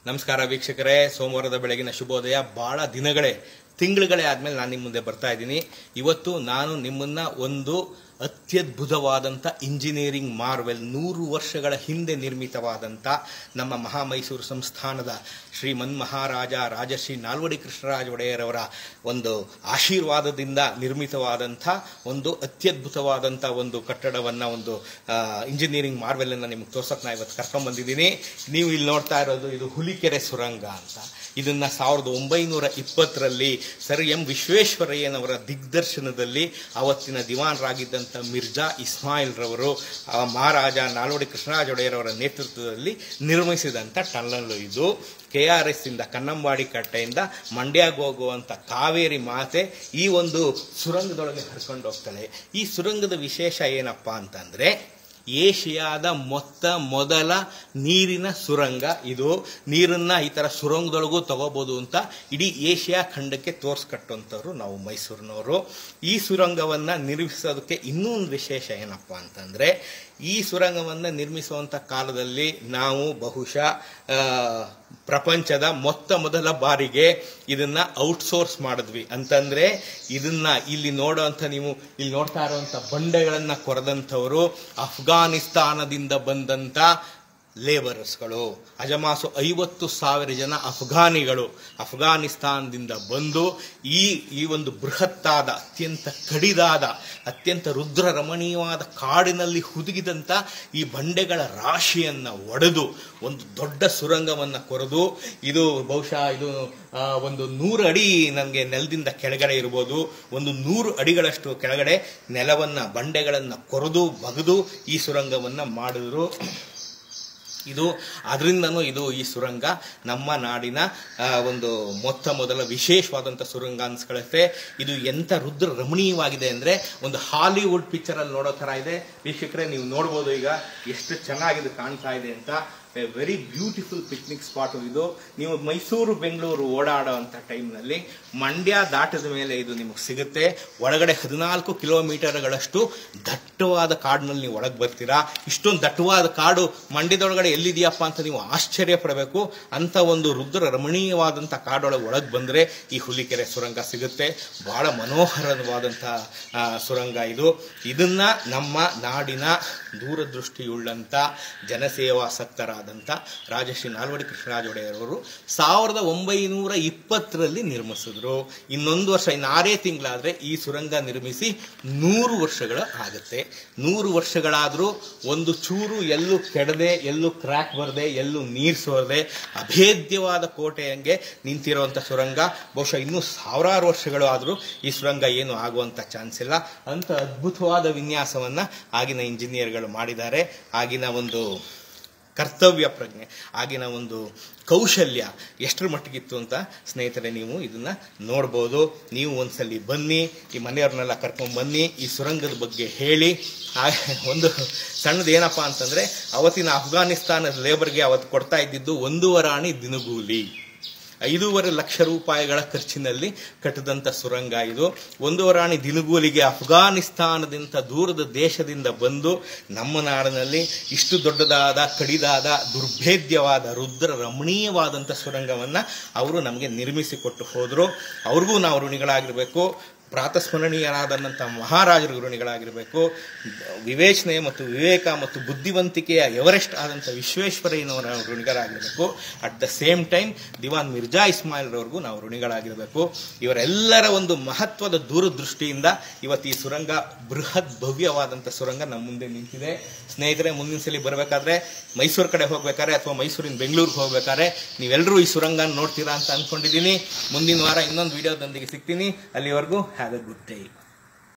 ನಮಸ್ಕಾರ ವೀಕ್ಷಕರೇ ಸೋಮವಾರದ ಬೆಳಗಿನ ಶುಭೋದಯ ಬಹಳ ದಿನಗಳೇ ತಿಂಗಳುಗಳೇ ಆದ್ಮೇಲೆ ನಾನು ನಿಮ್ಮ ಮುಂದೆ ಬರ್ತಾ ಇದ್ದೀನಿ ಇವತ್ತು ನಾನು ನಿಮ್ಮನ್ನ ಒಂದು ಅತ್ಯದ್ಭುತವಾದಂಥ ಇಂಜಿನಿಯರಿಂಗ್ ಮಾರ್ವೆಲ್ ನೂರು ವರ್ಷಗಳ ಹಿಂದೆ ನಿರ್ಮಿತವಾದಂಥ ನಮ್ಮ ಮಹಾಮೈಸೂರು ಸಂಸ್ಥಾನದ ಶ್ರೀ ಮನ್ಮಹಾರಾಜ ರಾಜಶ್ರೀ ನಾಲ್ವಡಿ ಕೃಷ್ಣರಾಜ ಒಡೆಯರವರ ಒಂದು ಆಶೀರ್ವಾದದಿಂದ ನಿರ್ಮಿತವಾದಂಥ ಒಂದು ಅತ್ಯದ್ಭುತವಾದಂಥ ಒಂದು ಕಟ್ಟಡವನ್ನು ಒಂದು ಇಂಜಿನಿಯರಿಂಗ್ ಮಾರ್ವೆಲನ್ನು ನಿಮಗೆ ತೋರ್ಸಕ್ಕೆ ನಾನು ಇವತ್ತು ಕರ್ಕೊಂಡ್ ಬಂದಿದ್ದೀನಿ ನೀವು ಇಲ್ಲಿ ನೋಡ್ತಾ ಇರೋದು ಇದು ಹುಲಿಕೆರೆ ಸುರಂಗ ಅಂತ ಇದನ್ನ ಸಾವಿರದ ಒಂಬೈನೂರ ಇಪ್ಪತ್ತರಲ್ಲಿ ಸರ್ ಎಂ ವಿಶ್ವೇಶ್ವರಯ್ಯನವರ ದಿಗ್ದರ್ಶನದಲ್ಲಿ ಅವತ್ತಿನ ದಿವಾನರಾಗಿದ್ದಂಥ ಮಿರ್ಜಾ ಇಸ್ಮಾಯಿಲ್ ರವರು ಆ ಮಹಾರಾಜ ನಾಲ್ವಡಿ ಕೃಷ್ಣರಾಜ ಒಡೆಯರವರ ನೇತೃತ್ವದಲ್ಲಿ ನಿರ್ಮಿಸಿದಂಥ ಟನಲ್ ಇದು ಕೆ ಆರ್ ಎಸ್ ಇಂದ ಕನ್ನಂಬಾಡಿ ಕಟ್ಟೆಯಿಂದ ಮಂಡ್ಯಗೆ ಹೋಗುವಂತ ಕಾವೇರಿ ಮಾತೆ ಈ ಒಂದು ಸುರಂಗದೊಳಗೆ ಹರ್ಕೊಂಡು ಹೋಗ್ತಾಳೆ ಈ ಸುರಂಗದ ವಿಶೇಷ ಏನಪ್ಪಾ ಅಂತಂದ್ರೆ ಏಷ್ಯಾದ ಮೊತ್ತ ಮೊದಲ ನೀರಿನ ಸುರಂಗ ಇದು ನೀರನ್ನ ಈ ತರ ಸುರಂಗದೊಳಗೂ ತಗೋಬಹುದು ಅಂತ ಇಡೀ ಏಷ್ಯಾ ಖಂಡಕ್ಕೆ ತೋರ್ಸ್ಕಟ್ಟುವಂಥವ್ರು ನಾವು ಮೈಸೂರಿನವರು ಈ ಸುರಂಗವನ್ನ ನಿರ್ಮಿಸೋದಕ್ಕೆ ಇನ್ನೂ ಒಂದು ವಿಶೇಷ ಏನಪ್ಪಾ ಅಂತಂದ್ರೆ ಈ ಸುರಂಗವನ್ನ ನಿರ್ಮಿಸುವಂತ ಕಾಲದಲ್ಲಿ ನಾವು ಬಹುಶಃ ಆ, ಪ್ರಪಂಚದ ಮೊತ್ತ ಮೊದಲ ಬಾರಿಗೆ ಇದನ್ನ ಔಟ್ಸೋರ್ಸ್ ಮಾಡಿದ್ವಿ ಅಂತಂದ್ರೆ ಇದನ್ನ ಇಲ್ಲಿ ನೋಡುವಂತ ನೀವು ಇಲ್ಲಿ ನೋಡ್ತಾ ಇರುವಂತ ಬಂಡೆಗಳನ್ನ ಕೊರೆದಂಥವರು ಅಫ್ಘಾನಿಸ್ತಾನದಿಂದ ಬಂದಂತ ಲೇಬರರ್ಸ್ಗಳು ಅಜಮಾಸು ಐವತ್ತು ಸಾವಿರ ಜನ ಅಫ್ಘಾನಿಗಳು ಅಫ್ಘಾನಿಸ್ತಾನದಿಂದ ಬಂದು ಈ ಈ ಒಂದು ಬೃಹತ್ತಾದ ಅತ್ಯಂತ ಕಡಿದಾದ ಅತ್ಯಂತ ರುದ್ರ ರಮಣೀಯವಾದ ಕಾಡಿನಲ್ಲಿ ಹುದುಗಿದಂತ ಈ ಬಂಡೆಗಳ ರಾಶಿಯನ್ನ ಒಡೆದು ಒಂದು ದೊಡ್ಡ ಸುರಂಗವನ್ನ ಕೊರೆದು ಇದು ಬಹುಶಃ ಇದು ಆ, ಒಂದು ನೂರು ಅಡಿ ನನಗೆ ನೆಲದಿಂದ ಕೆಳಗಡೆ ಇರ್ಬೋದು ಒಂದು ನೂರು ಅಡಿಗಳಷ್ಟು ಕೆಳಗಡೆ ನೆಲವನ್ನ ಬಂಡೆಗಳನ್ನ ಕೊರೆದು ಬಗೆದು ಈ ಸುರಂಗವನ್ನ ಮಾಡಿದ್ರು ಇದು ಅದರಿಂದನೂ ಇದು ಈ ಸುರಂಗ ನಮ್ಮ ನಾಡಿನ ಆ, ಒಂದು ಮೊತ್ತ ಮೊದಲ ವಿಶೇಷವಾದಂಥ ಸುರಂಗ ಅನ್ಸ್ಕೊಳ್ಳುತ್ತೆ ಇದು ಎಂಥ ರುದ್ರ ರಮಣೀಯವಾಗಿದೆ ಅಂದ್ರೆ ಒಂದು ಹಾಲಿವುಡ್ ಪಿಕ್ಚರ್ ಅಲ್ಲಿ ನೋಡೋ ತರ ಇದೆ ವೀಕ್ಷಕರೇ ನೀವು ನೋಡ್ಬೋದು ಈಗ ಎಷ್ಟು ಚೆನ್ನಾಗಿದೆ ಕಾಣ್ತಾ ಇದೆ ಅಂತ ವೆರಿ ಬ್ಯೂಟಿಫುಲ್ ಪಿಕ್ನಿಕ್ ಸ್ಪಾಟ್ ಇದು ನೀವು ಮೈಸೂರು ಬೆಂಗಳೂರು ಓಡಾಡೋ ಅಂತ ಟೈಮ್ನಲ್ಲಿ ಮಂಡ್ಯ ದಾಟದ ಮೇಲೆ ಇದು ನಿಮಗೆ ಸಿಗುತ್ತೆ ಒಳಗಡೆ ಹದಿನಾಲ್ಕು ಕಿಲೋಮೀಟರ್ಗಳಷ್ಟು ದಟ್ಟವಾದ ಕಾಡಿನಲ್ಲಿ ನೀವು ಒಳಗೆ ಬರ್ತೀರಾ ಇಷ್ಟೊಂದು ದಟ್ಟವಾದ ಕಾಡು ಮಂಡ್ಯದೊಳಗಡೆ ಎಲ್ಲಿದೆಯಪ್ಪ ಅಂತ ನೀವು ಆಶ್ಚರ್ಯ ಪಡಬೇಕು ಅಂತ ಒಂದು ರುದ್ರ ರಮಣೀಯವಾದಂಥ ಕಾಡೊಳಗೆ ಒಳಗೆ ಬಂದರೆ ಈ ಹುಲಿಕೆರೆ ಸುರಂಗ ಸಿಗುತ್ತೆ ಬಹಳ ಮನೋಹರವಾದಂಥ ಆ, ಸುರಂಗ ಇದು ಇದನ್ನ ನಮ್ಮ ನಾಡಿನ ದೂರದೃಷ್ಟಿಯುಳ್ಳಂಥ ಜನಸೇವಾಸಕ್ತರಾದಂಥ ರಾಜಶ್ರೀ ನಾಲ್ವಡಿ ಕೃಷ್ಣರಾಜ ಒಡೆಯರವರು ಸಾವಿರದ ಒಂಬೈನೂರ ಇಪ್ಪತ್ತರಲ್ಲಿ ನಿರ್ಮಿಸಿದ್ರು ಇನ್ನೊಂದು ವರ್ಷ ಇನ್ನು ಆರೇ ತಿಂಗಳಾದ್ರೆ ಈ ಸುರಂಗ ನಿರ್ಮಿಸಿ ನೂರು ವರ್ಷಗಳು ಆಗುತ್ತೆ ನೂರು ವರ್ಷಗಳಾದರೂ ಒಂದು ಚೂರು ಎಲ್ಲೂ ಕೆಡದೆ ಎಲ್ಲೂ ಕ್ರ್ಯಾಕ್ ಬರದೆ ಎಲ್ಲೂ ನೀರು ಸೋರದೆ ಅಭೇದ್ಯವಾದ ಕೋಟೆಯಂಗೆ ನಿಂತಿರುವಂಥ ಸುರಂಗ ಬಹುಶಃ ಇನ್ನೂ ಸಾವಿರಾರು ವರ್ಷಗಳು ಆದರೂ ಈ ಸುರಂಗ ಏನು ಆಗುವಂಥ ಚಾನ್ಸ್ ಇಲ್ಲ ಅಂತ ಅದ್ಭುತವಾದ ವಿನ್ಯಾಸವನ್ನ ಆಗಿನ ಇಂಜಿನಿಯರ್ಗಳು ಮಾಡಿದ್ದಾರೆ ಆಗಿನ ಒಂದು ಕರ್ತವ್ಯ ಪ್ರಜ್ಞೆ ಆಗಿನ ಒಂದು ಕೌಶಲ್ಯ ಎಷ್ಟರ ಮಟ್ಟಿಗಿತ್ತು ಅಂತ ಸ್ನೇಹಿತರೆ ನೀವು ಇದನ್ನ ನೋಡ್ಬೋದು ನೀವು ಒಂದ್ಸಲಿ ಬನ್ನಿ ಈ ಮನೆಯವ್ರನ್ನೆಲ್ಲ ಕರ್ಕೊಂಡ್ ಬನ್ನಿ ಈ ಸುರಂಗದ ಬಗ್ಗೆ ಹೇಳಿ ಆ ಒಂದು ಸಣ್ಣದು ಏನಪ್ಪ ಅಂತಂದ್ರೆ ಅವತ್ತಿನ ಅಫ್ಘಾನಿಸ್ತಾನದ ಲೇಬರ್ಗೆ ಅವತ್ತು ಕೊಡ್ತಾ ಇದ್ದಿದ್ದು ಒಂದೂವರೆ ಆಣಿ ದಿನಗೂಲಿ ಐದೂವರೆ ಲಕ್ಷ ರೂಪಾಯಿಗಳ ಖರ್ಚಿನಲ್ಲಿ ಕಟ್ಟಿದಂಥ ಸುರಂಗ ಇದು ಒಂದೂವರೆ ಆಣಿ ದಿನಗೂಲಿಗೆ ಅಫ್ಘಾನಿಸ್ತಾನದಿಂದ ದೂರದ ದೇಶದಿಂದ ಬಂದು ನಮ್ಮ ನಾಡಿನಲ್ಲಿ ಇಷ್ಟು ದೊಡ್ಡದಾದ ಕಡಿದಾದ ದುರ್ಭೇದ್ಯವಾದ ರುದ್ರ ರಮಣೀಯವಾದಂಥ ಸುರಂಗವನ್ನ ಅವರು ನಮಗೆ ನಿರ್ಮಿಸಿಕೊಟ್ಟು ಹೋದರು ಅವ್ರಿಗೂ ನಾವು ಋಣಿಗಳಾಗಿರಬೇಕು ಪ್ರಾತಸ್ಮರಣೀಯರಾದಂಥ ಮಹಾರಾಜರು ಋಣಿಗಳಾಗಿರಬೇಕು ವಿವೇಚನೆ ಮತ್ತು ವಿವೇಕ ಮತ್ತು ಬುದ್ಧಿವಂತಿಕೆಯ ಎವರೆಸ್ಟ್ ಆದಂಥ ವಿಶ್ವೇಶ್ವರಯ್ಯನವರ ಋಣಿಗಳಾಗಿರಬೇಕು at the same time Diwan Mirza Ismail ರವರಿಗೂ ನಾವು ಋಣಿಗಳಾಗಿರಬೇಕು ಇವರೆಲ್ಲರ ಒಂದು ಮಹತ್ವದ ದೂರದೃಷ್ಟಿಯಿಂದ ಇವತ್ತು ಈ ಸುರಂಗ ಬೃಹತ್ ಭವ್ಯವಾದಂಥ ಸುರಂಗ ನಮ್ಮ ಮುಂದೆ ನಿಂತಿದೆ ಸ್ನೇಹಿತರೆ ಮುಂದಿನ ಸಲ ಬರಬೇಕಾದ್ರೆ ಮೈಸೂರು ಕಡೆ ಹೋಗ್ಬೇಕಾದ್ರೆ ಅಥವಾ ಮೈಸೂರಿನ ಬೆಂಗಳೂರಿಗೆ ಹೋಗ್ಬೇಕಾದ್ರೆ ನೀವೆಲ್ಲರೂ ಈ ಸುರಂಗ ನೋಡ್ತೀರಾ ಅಂತ ಅನ್ಕೊಂಡಿದ್ದೀನಿ ಮುಂದಿನ ವಾರ ಇನ್ನೊಂದು ವಿಡಿಯೋದೊಂದಿಗೆ ಸಿಗ್ತೀನಿ ಅಲ್ಲಿವರೆಗೂ ಹ್ಯಾವ್ ಎ ಗುಡ್ ಡೇ